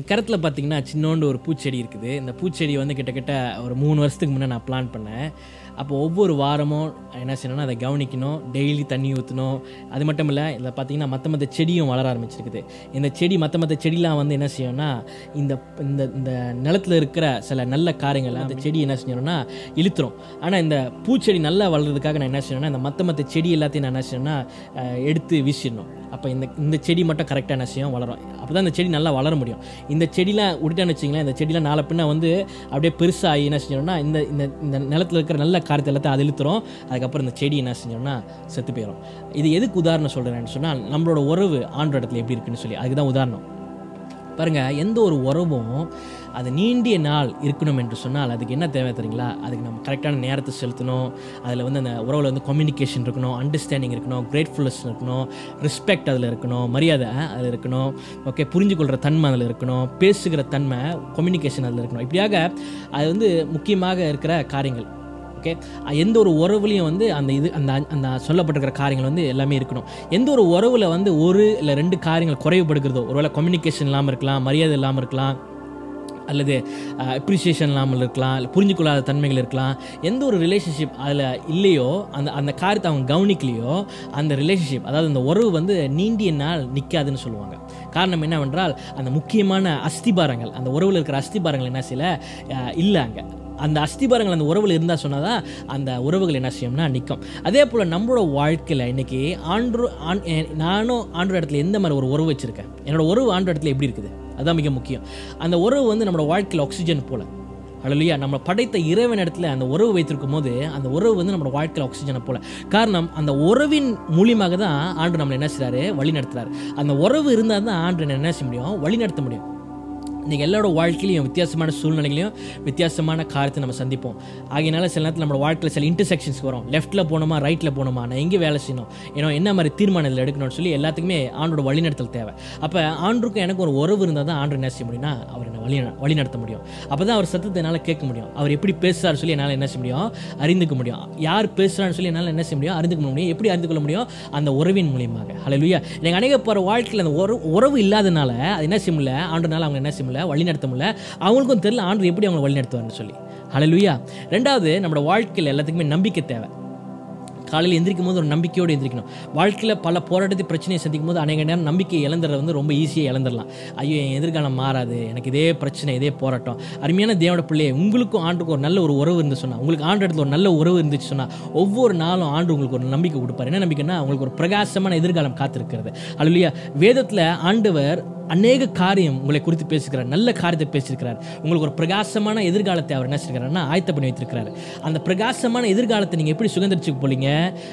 என் கருத்தில் பார்த்தீங்கன்னா சின்னோண்டு ஒரு பூச்செடி இருக்குது இந்த பூச்செடி வந்து கிட்டத்தட்ட ஒரு மூணு வருஷத்துக்கு முன்னே நான் பிளான் பண்ணேன் அப்போ ஒவ்வொரு வாரமும் என்ன செய்யணும்னா அதை கவனிக்கணும் டெய்லி தண்ணி ஊற்றணும் அது மட்டும் இல்லை இதில் பார்த்தீங்கன்னா மற்ற மற்ற செடியும் வளர ஆரம்பிச்சிருக்குது இந்த செடி மற்ற மற்ற செடிலாம் வந்து என்ன செய்யும்னா இந்த இந்த இந்த நிலத்தில் இருக்கிற சில நல்ல காரியங்கள் அந்த செடி என்ன செய்யணும்னா இழுத்துரும் ஆனால் இந்த பூச்செடி நல்லா வளர்றதுக்காக நான் என்ன செய்யணும்னா இந்த மற்ற மற்ற செடி எல்லாத்தையும் நான் என்ன செய்யணும்னா அஹ், எடுத்து வீசிடணும் அப்போ இந்த இந்த செடி மட்டும் கரெக்டாக என்ன செய்யும் வளரும் அப்போ தான் இந்த செடி நல்லா வளர முடியும் இந்த செடிலாம் விட்டுட்டான்னு வச்சிங்களேன் இந்த செடிலாம் நாளை பின்ன வந்து அப்படியே பெருசாகி என்ன செஞ்சோம்னா இந்த இந்த இந்த நிலத்தில் இருக்கிற நல்ல காரியத்தை எல்லாத்தையும் அது இழுத்துரும் அதுக்கப்புறம் இந்த செடி என்ன செஞ்சோம்னா செத்து போயிடும் இது எதுக்கு உதாரணம் சொல்கிறேன்னு சொன்னால் நம்மளோட உறவு ஆண்டோட இடத்துல எப்படி இருக்குன்னு சொல்லி அதுக்கு தான் உதாரணம் பாருங்க எந்த ஒரு உறவும் அது நீண்டிய நாள் இருக்கணும் என்று சொன்னால் அதுக்கு என்ன தேவை தெரியுங்களா அதுக்கு நம்ம கரெக்டான நேரத்தை செலுத்தணும் அதில் வந்து அந்த உறவில் வந்து கம்யூனிகேஷன் இருக்கணும் அண்டர்ஸ்டாண்டிங் இருக்கணும் கிரேட்ஃபுல்னஸ் இருக்கணும் ரெஸ்பெக்ட் அதில் இருக்கணும் மரியாதை அதில் இருக்கணும் ஓகே புரிஞ்சுக்கொள்கிற தன்மை அதில் இருக்கணும் பேசுகிற தன்மை கம்யூனிகேஷன் அதில் இருக்கணும் இப்படியாக அது வந்து முக்கியமாக இருக்கிற காரியங்கள் ஓகே எந்த ஒரு உறவுலையும் வந்து அந்த இது அந்த அந்த சொல்லப்பட்டிருக்கிற காரியங்கள் வந்து எல்லாமே இருக்கணும் எந்த ஒரு உறவில் வந்து ஒரு இல்லை ரெண்டு காரியங்கள் குறைவுபடுகிறதோ ஒருவேளை கம்யூனிகேஷன் இல்லாமல் இருக்கலாம் மரியாதை இல்லாமல் இருக்கலாம் அல்லது அப்ரிசியேஷன் இல்லாமல் இருக்கலாம் இல்லை புரிஞ்சுக்கொள்ளாத தன்மைகள் இருக்கலாம் எந்த ஒரு ரிலேஷன்ஷிப் அதில் இல்லையோ அந்த அந்த காரியத்தை அவங்க கவனிக்கலையோ அந்த ரிலேஷன்ஷிப் அதாவது அந்த உறவு வந்து நீண்டிய நாள் நிற்காதுன்னு சொல்லுவாங்க காரணம் என்னவென்றால் அந்த முக்கியமான அஸ்திபாரங்கள் அந்த உறவில் இருக்கிற அஸ்திபாரங்கள் என்ன செய்யல அஹ், இல்லை அங்கே அந்த அஸ்திபாரங்கள் அந்த உறவில் இருந்தால் சொன்னால் தான் அந்த உறவுகள் என்ன செய்யும்னா நிற்கும் அதே போல் நம்மளோட வாழ்க்கையில் இன்னைக்கு ஆண்டு ஆண் எ- நானும் ஆண்டு இடத்துல எந்த மாதிரி ஒரு உறவு வச்சுருக்கேன் என்னோட உறவு ஆண்டு இடத்துல எப்படி இருக்குது அதுதான் மிக முக்கியம் அந்த உறவு வந்து நம்மளோட வாழ்க்கையில் ஆக்சிஜன் போல அல்லையா நம்ம படைத்த இறைவன் இடத்துல அந்த உறவு வைத்திருக்கும் போது அந்த உறவு வந்து நம்மளோட வாழ்க்கையில் ஆக்சிஜனை போல காரணம் அந்த உறவின் மூலியமாக தான் ஆண்டு நம்மளை என்ன செய்றாரு வழி நடத்துறாரு அந்த உறவு இருந்தால் தான் ஆண்டு என்ன செய்ய முடியும் வழி நடத்த முடியும் இன்றைக்கி எல்லாரோட வாழ்க்கையிலையும் வித்தியாசமான சூழ்நிலைகளையும் வித்தியாசமான காரியத்தை நம்ம சந்திப்போம் ஆகையினால சில நேரத்தில் நம்ம வாழ்க்கையில் சில இன்டர்செக்ஷன்ஸ் வரும் லெஃப்ட்டில் போகணுமா ரைட்டில் போகணுமா நான் எங்கே வேலை செய்யணும் ஏன்னா என்ன மாதிரி தீர்மானம் இதில் எடுக்கணும்னு சொல்லி எல்லாத்துக்குமே ஆண்டோட வழிநடத்தல் தேவை அப்போ ஆண்டுக்கும் எனக்கு ஒரு உறவு இருந்தால் தான் ஆண்டு என்ன செய்ய முடியும்னா அவர் என்ன வழி வழி நடத்த முடியும் அப்போ தான் அவர் சத்தத்தை என்னால் கேட்க முடியும் அவர் எப்படி பேசுகிறாரு சொல்லி என்னால் என்ன செய்ய முடியும் அறிந்துக்க முடியும் யார் பேசுகிறான்னு சொல்லி என்னால் என்ன செய்ய முடியும் அறிந்துக்க முடியும் எப்படி அறிந்து கொள்ள முடியும் அந்த உறவின் மூலியமாக ஹalleluya எனக்கு அநேக போகிற வாழ்க்கையில் அந்த உறவு உறவு இல்லாதனால அது என்ன செய்ய முடியல ஆண்டுனால அவங்க என்ன செய்ய முடியல வழி நடத்த முடியல அவங்களுக்கும் தெரியல ஆண்டு எப்படி அவங்க வழி நடத்துவார்னு சொல்லி ஹalleluya ரெண்டாவது நம்மளோட வாழ்க்கையில் எல்லாத்துக்குமே நம்பிக்கை தேவை காலையில் எந்திரிக்கும் போது ஒரு நம்பிக்கையோடு எந்திரிக்கணும் வாழ்க்கையில் பல போராட்டத்தை பிரச்சனையை சந்திக்கும் போது அநேக நேரம் நம்பிக்கை இழந்துறது வந்து ரொம்ப ஈஸியாக இழந்துடலாம் ஐயோ என் எதிர்காலம் மாறாது எனக்கு இதே பிரச்சனை இதே போராட்டம் அருமையான தேவோட பிள்ளையை உங்களுக்கும் ஆண்டுக்கு ஒரு நல்ல ஒரு உறவு இருந்து சொன்னால் உங்களுக்கு ஆண்டு இடத்துல ஒரு நல்ல உறவு இருந்துச்சு சொன்னால் ஒவ்வொரு நாளும் ஆண்டு உங்களுக்கு ஒரு நம்பிக்கை கொடுப்பார் என்ன நம்பிக்கைன்னா உங்களுக்கு ஒரு பிரகாசமான எதிர்காலம் காத்திருக்கிறது அல்லையா வேதத்தில் ஆண்டவர் அநேக காரியம் உங்களை குறித்து பேசிக்கிறார் நல்ல காரியத்தை பேசியிருக்கிறார் உங்களுக்கு ஒரு பிரகாசமான எதிர்காலத்தை அவர் என்ன செய்கிறாருன்னா ஆயத்த பண்ணி வைத்திருக்கிறார் அந்த பிரகாசமான எதிர்காலத்தை நீங்கள் எப்படி சுதந்திரிச்சுக்க போறீங்க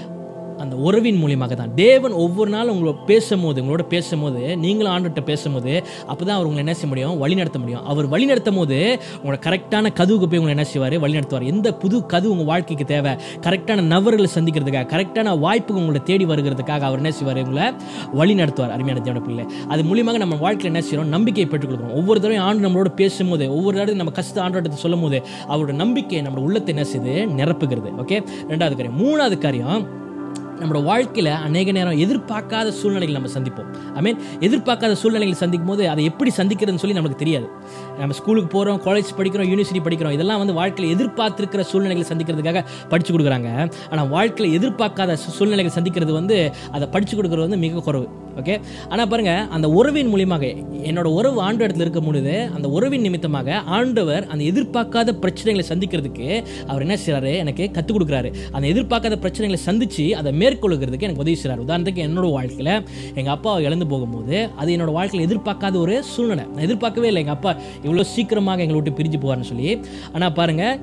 அந்த உறவின் மூலியமாக தான் தேவன் ஒவ்வொரு நாளும் உங்களை பேசும்போது உங்களோட பேசும்போது நீங்களும் ஆண்டுகிட்ட பேசும்போது அப்போ தான் அவர் உங்களை என்ன செய்ய முடியும் வழி நடத்த முடியும் அவர் வழி நடத்தும் போது உங்களோட கரெக்டான கதுவுக்கு போய் உங்களை என்ன செய்வார் வழி நடத்துவார் எந்த புது கது உங்கள் வாழ்க்கைக்கு தேவை கரெக்டான நபர்களை சந்திக்கிறதுக்காக கரெக்டான வாய்ப்புகள் உங்களை தேடி வருகிறதுக்காக அவர் என்ன செய்வார் உங்களை வழி நடத்துவார் அருமையான தேவன பிள்ளை அது மூலியமாக நம்ம வாழ்க்கையில் என்ன செய்யறோம் நம்பிக்கையை பெற்றுக் கொடுக்கணும் ஒவ்வொரு தடவையும் ஆண்டு நம்மளோட பேசும்போது ஒவ்வொரு தடவை நம்ம கஷ்ட ஆண்டோட சொல்லும் போது அவரோட நம்பிக்கை நம்மளோட உள்ளத்தை என்ன செய்யுது நிரப்புகிறது ஓகே ரெண்டாவது காரியம் மூணாவது காரியம் நம்மளோட வாழ்க்கையில் அநேக நேரம் எதிர்பார்க்காத சூழ்நிலைகள் நம்ம சந்திப்போம் ஐ மீன் எதிர்பார்க்காத சூழ்நிலைகள் சந்திக்கும் போது அதை எப்படி சந்திக்கிறதுன்னு சொல்லி நமக்கு தெரியாது நம்ம ஸ்கூலுக்கு போகிறோம் காலேஜ் படிக்கிறோம் யூனிவர்சிட்டி படிக்கிறோம் இதெல்லாம் வந்து வாழ்க்கையில் எதிர்பார்த்திருக்கிற சூழ்நிலைகளை சந்திக்கிறதுக்காக படித்து கொடுக்குறாங்க ஆனால் வாழ்க்கையில் எதிர்பார்க்காத சூ- சூழ்நிலைகள் சந்திக்கிறது வந்து அதை படித்து கொடுக்குறது வந்து மிக குறைவு ஓகே ஆனால் பாருங்கள் அந்த உறவின் மூலியமாக என்னோட உறவு ஆண்டு இடத்துல இருக்கும் பொழுது அந்த உறவின் நிமித்தமாக ஆண்டவர் அந்த எதிர்பார்க்காத பிரச்சனைகளை சந்திக்கிறதுக்கு அவர் என்ன செய்றாரு எனக்கு கற்றுக் கொடுக்குறாரு அந்த எதிர்பார்க்காத பிரச்சனைகளை சந்திச்சு அதை மேற்கொள்ளுகிறதுக்கு எனக்கு உதவி செய்றாரு உதாரணத்துக்கு என்னோட வாழ்க்கையில் எங்கள் அப்பா இழந்து போகும்போது அது என்னோட வாழ்க்கையில் எதிர்பார்க்காத ஒரு சூழ்நிலை நான் எதிர்பார்க்கவே இல்லை எங்கள் அப்பா இவ்வளோ சீக்கிரமாக எங்களை விட்டு பிரிஞ்சு போவார்னு சொல்லி ஆனால் பாருங்கள்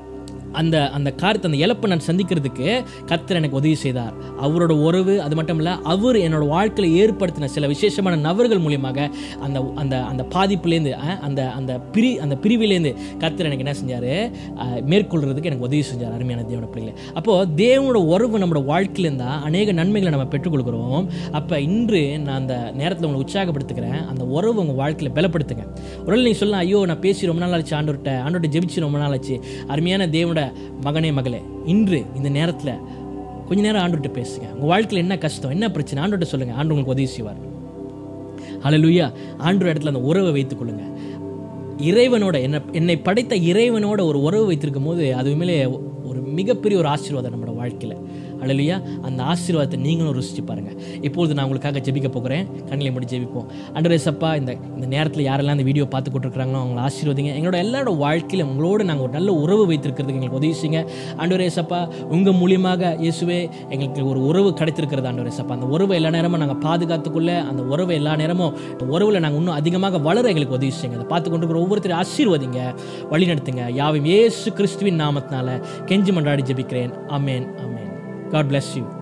அந்த அந்த காரியத்தை அந்த இழப்பை நான் சந்திக்கிறதுக்கு கர்த்தர் எனக்கு உதவி செய்தார் அவரோட உறவு அது மட்டும் இல்லை அவர் என்னோட வாழ்க்கையில் ஏற்படுத்தின சில விசேஷமான நபர்கள் மூலியமாக அந்த அந்த அந்த பாதிப்புலேருந்து அஹ், அந்த அந்த பிரி அந்த பிரிவிலேருந்து கர்த்தர் எனக்கு என்ன செஞ்சார் மேற்கொள்றதுக்கு எனக்கு உதவி செஞ்சார் அருமையான தேவன பிள்ளைகளை அப்போது தேவனோட உறவு நம்மளோட வாழ்க்கையில் இருந்தால் அநேக நன்மைகளை நம்ம பெற்றுக்கொள்கிறோம் அப்போ இன்று நான் அந்த நேரத்தில் உங்களை உற்சாகப்படுத்துக்கிறேன் அந்த உறவு உங்கள் வாழ்க்கையில் பலப்படுத்துங்க ஒருவேளை நீங்கள் சொல்லலாம் ஐயோ நான் பேசி ரொம்ப நாள் ஆச்சு ஆண்டவர்கிட்ட ஆண்டவர்கிட்ட ஜெபிச்சு ரொம்ப நாள் ஆச்சு அருமையான தேவனோட மகனே மகளே இன்று இந்த நேரத்தில் கொஞ்ச நேரம் ஆண்டுகிட்ட பேசுங்க உங்கள் வாழ்க்கையில் என்ன கஷ்டம் என்ன பிரச்சனை ஆண்டுகிட்ட சொல்லுங்கள் ஆண்டு உங்களுக்கு உதவி செய்வார் ஹalleluya ஆண்டவர் இடத்துல அந்த உறவை வைத்துக் கொள்ளுங்க இறைவனோட என்னை என்னை படைத்த இறைவனோட ஒரு உறவு வைத்திருக்கும் போது அது உண்மையிலே ஒரு மிகப்பெரிய ஒரு ஆசீர்வாதம் நம்மளோட வாழ்க்கையில் அல்லையா அந்த ஆசீர்வாதத்தை நீங்களும் ருசிச்சு பாருங்கள் இப்பொழுது நான் உங்களுக்காக ஜெபிக்க போகிறேன் கண்ணிலை முடி ஜெபிப்போம் அண்டரே சப்பா இந்த இந்த நேரத்தில் யாரெல்லாம் இந்த வீடியோ பார்த்து கொண்டிருக்கிறாங்களோ அவங்களை ஆசீர்வதிங்க எங்களோட எல்லாரோட வாழ்க்கையில் உங்களோட நாங்கள் ஒரு நல்ல உறவு வைத்திருக்கிறதுக்கு எங்களுக்கு உதவி செய்யுங்க ஆண்டவரே சப்பா உங்கள் மூலியமாக இயேசுவே எங்களுக்கு ஒரு உறவு கிடைத்திருக்கிறது ஆண்டவரே சப்பா அந்த உறவை எல்லா நேரமும் நாங்கள் பாதுகாத்துக்குள்ள அந்த உறவை எல்லா நேரமும் இந்த உறவில் நாங்கள் இன்னும் அதிகமாக வளர எங்களுக்கு உதவி செய்யுங்க அதை பார்த்து கொண்டிருக்கிற ஒவ்வொருத்தரையும் ஆசீர்வதிங்க வழி நடத்துங்க யாவையும் இயேசு கிறிஸ்துவின் நாமத்தினால கெஞ்சி மன்றாடி ஜெபிக்கிறேன் amen amen God bless you